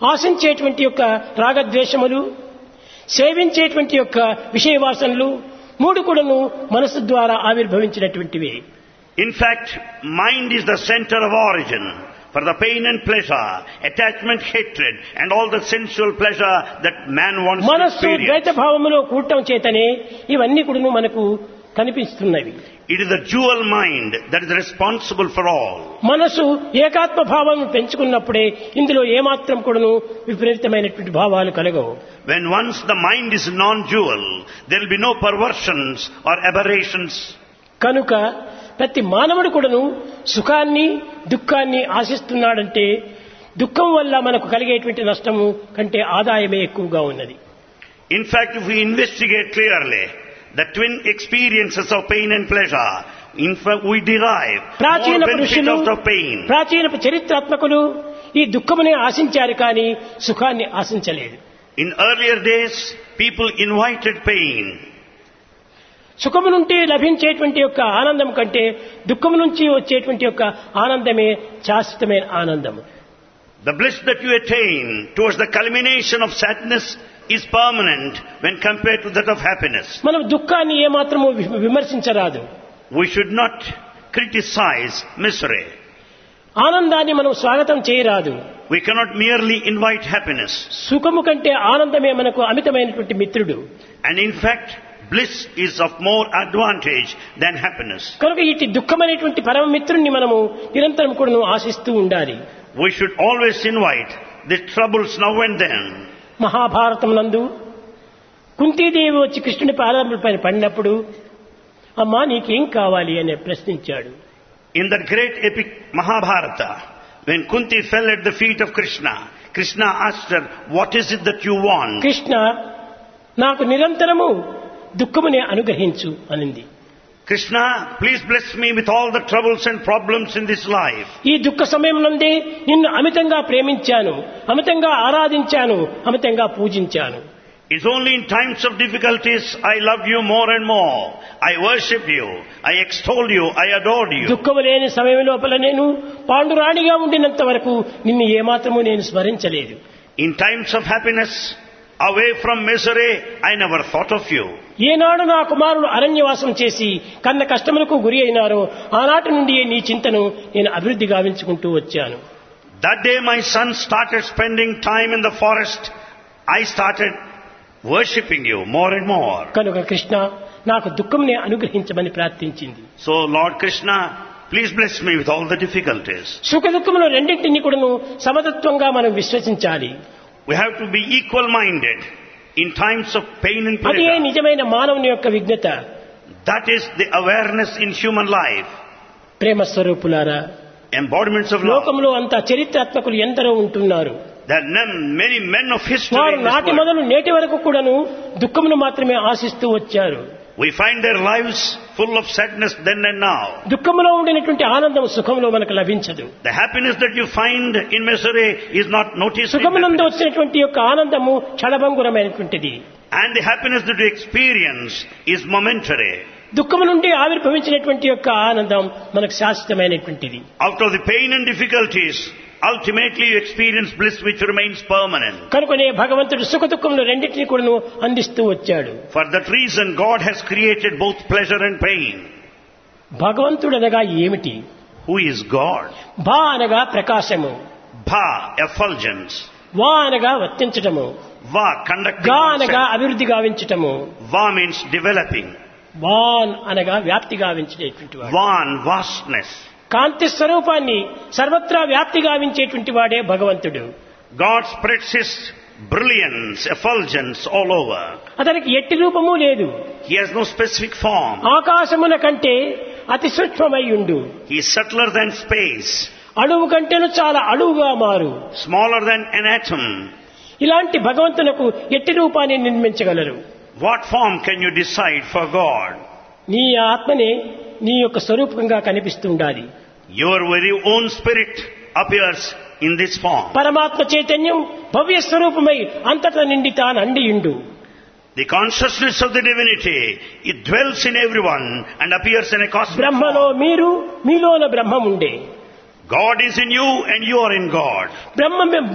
ఆశించేటువంటి యొక్క రాగద్వేషములు సేవించేటువంటి యొక్క విషయవాసనలు మూడు కూడాను మనస్సు ద్వారా ఆవిర్భవించినటువంటివి In fact, mind is the center of origin for the pain and pleasure, attachment, hatred, and all the sensual pleasure that man wants to మనస్సు ద్వైత experience. భావములో కూడటం చేతనే ఇవన్నీ కూడాను మనకు కనిపిస్తున్నవి It is the dual mind that is responsible for all. మనసు ఏకాత్మ భావం పెంచుకున్నప్పుడే ఇందులో ఏమాత్రం కూడాను విపరీతమైనటువంటి భావాలు కలగవు When once the mind is non-dual, there will be no perversions or aberrations. కనుక ప్రతి మానవుడు కూడాను సుఖాన్ని దుఃఖాన్ని ఆశిస్తున్నాడంటే దుఃఖం వల్ల మనకు కలిగేటువంటి నష్టము కంటే ఆదాయమే ఎక్కువగా ఉన్నది In fact, if we investigate clearly the twin experiences of pain and pleasure, in fact, we derive ప్రాచీన more benefit పురుషులు out of pain. ప్రాచీన చరిత్రాత్మకులు ఈ దుఃఖమునే ఆశించారు కానీ సుఖాన్ని ఆశించలేదు In earlier days, people invited pain. సుఖము నుండి లభించేటువంటి యొక్క ఆనందం కంటే దుఃఖము నుంచి వచ్చేటువంటి యొక్క ఆనందమే శాశ్వతమైన ఆనందం The bliss that you attain towards the culmination of sadness is permanent when compared to that of happiness. మనం దుఃఖాన్ని ఏమాత్రము వి- విమర్శించరాదు We should not criticize misery. ఆనందాన్ని మనం స్వాగతం చేయరాదు We cannot merely invite happiness. సుఖము కంటే ఆనందమే మనకు అమితమైనటువంటి మిత్రుడు And in fact, bliss is of more advantage than happiness. కనుక ఇటు దుఃఖమైనటువంటి పరమ మిత్రుణ్ణి మనము నిరంతరం కూడా ఆశిస్తూ ఉండాలి We should always invite the troubles now and then. Mahabharatam నందు కుంతీదేవి వచ్చి కృష్ణుని పాదములపైన పడినప్పుడు అమ్మా నీకేం కావాలి అని ప్రశ్నించాడు In that great epic Mahabharata, when Kunti fell at the feet of Krishna, Krishna asked her, What is it that you want? Krishna నాకు నిరంతరము దుఃఖమునే అనుగ్రహించు అనింది Krishna, please bless me with all the troubles and problems in this life. ఈ దుఃఖ సమయం నుండి నిన్ను అమితంగా ప్రేమించాను అమితంగా ఆరాధించాను అమితంగా పూజించాను It's only in times of difficulties I loved you more and more. I worshipped you. I extolled you. I adored you. దుఃఖము లేని సమయం లోపల నేను పాండురాణిగా ఉండినంత వరకు నిన్ను ఏమాత్రము నేను స్మరించలేదు In times of happiness, away from misery, I never thought of you. ఏనాడు నా కుమారుడు అరణ్యవాసం చేసి కన్న కష్టములకు గురి అయినారో ఆనాటి నుండి నీ చింతను నేను అభివృద్ధి గావించుకుంటూ వచ్చాను That day my son started spending time in the forest. I started worshipping you more and more. కనుక కృష్ణ నాకు దుఃఖంనే అనుగ్రహించమని ప్రార్థించింది So Lord Krishna, please bless me with all the difficulties. సుఖ దుఃఖములు రెండింటినీ కూడాను సమతత్వంగా మనం విశ్వసించాలి We have to be equal minded in times of pain and అదే pleasure. నిజమైన మానవుని యొక్క విజ్ఞత That is the awareness in human life, ప్రేమ స్వరూపులారా embodiments of love. లోకంలో అంతా చరిత్రాత్మకులు ఎందరో ఉంటున్నారు There are none- many men of history వారు in this నాటి world. మొదలు నేటి వరకు కూడాను దుఃఖమును మాత్రమే ఆశిస్తూ వచ్చారు We find their lives full of sadness then and now. దుఃఖములో ఉండినటువంటి ఆనందం సుఖంలో మనకు లభించదు The happiness that you find in misery is not noticed. in సుఖమునందు happiness. వచ్చినటువంటి యొక్క ఆనందము క్షణభంగురమైనటువంటిది And the happiness that you experience is momentary. దుఃఖము నుండి ఆవిర్భవించినటువంటి యొక్క ఆనందం మనకు శాశ్వతమైనటువంటిది Out of the pain and difficulties, ultimately you experience bliss which remains permanent. కనుకనే భగవంతుడు సుఖ దుఃఖములు రెండింటినీ కూడాను అందిస్తూ వచ్చాడు For that reason, God has created both pleasure and pain. భగవంతుడు అనగా ఏమిటి Who is God? భా అనగా ప్రకాశము Bha, effulgence. వా అనగా వర్తించటము Va, conducting గా అనగా oneself. అభివృద్ధి గావించటము Va means developing. వాన్ అనగా వ్యాప్తి గావించేటువంటి వాడు Van, vastness. కాంతి స్వరూపాన్ని సర్వత్రా వ్యాప్తి గావించేటువంటి వాడే భగవంతుడు God spreads His brilliance, effulgence all over. అతనికి ఎట్టి రూపము లేదు He has no specific form. ఆకాశమున కంటే అతి సూక్ష్మమై ఉండు He is subtler than space, అణువు కంటేను చాలా అణువుగా మారు smaller than an atom. ఇలాంటి భగవంతునకు ఎట్టి రూపాన్ని నిర్మించగలరు What form can you decide for God? నీ ఆత్మనే నీ యొక్క స్వరూపంగా కనిపిస్తుండాలి Your very own spirit appears in this form. పరమాత్మ చైతన్యం భవ్య స్వరూపమై అంతటా నిండి తాను అండియుండు The consciousness of the divinity, it dwells in everyone and appears in a cosmic బ్రహ్మలో form. మీరు మీలోన బ్రహ్మం ఉండే God is in you and you are in God. Brahma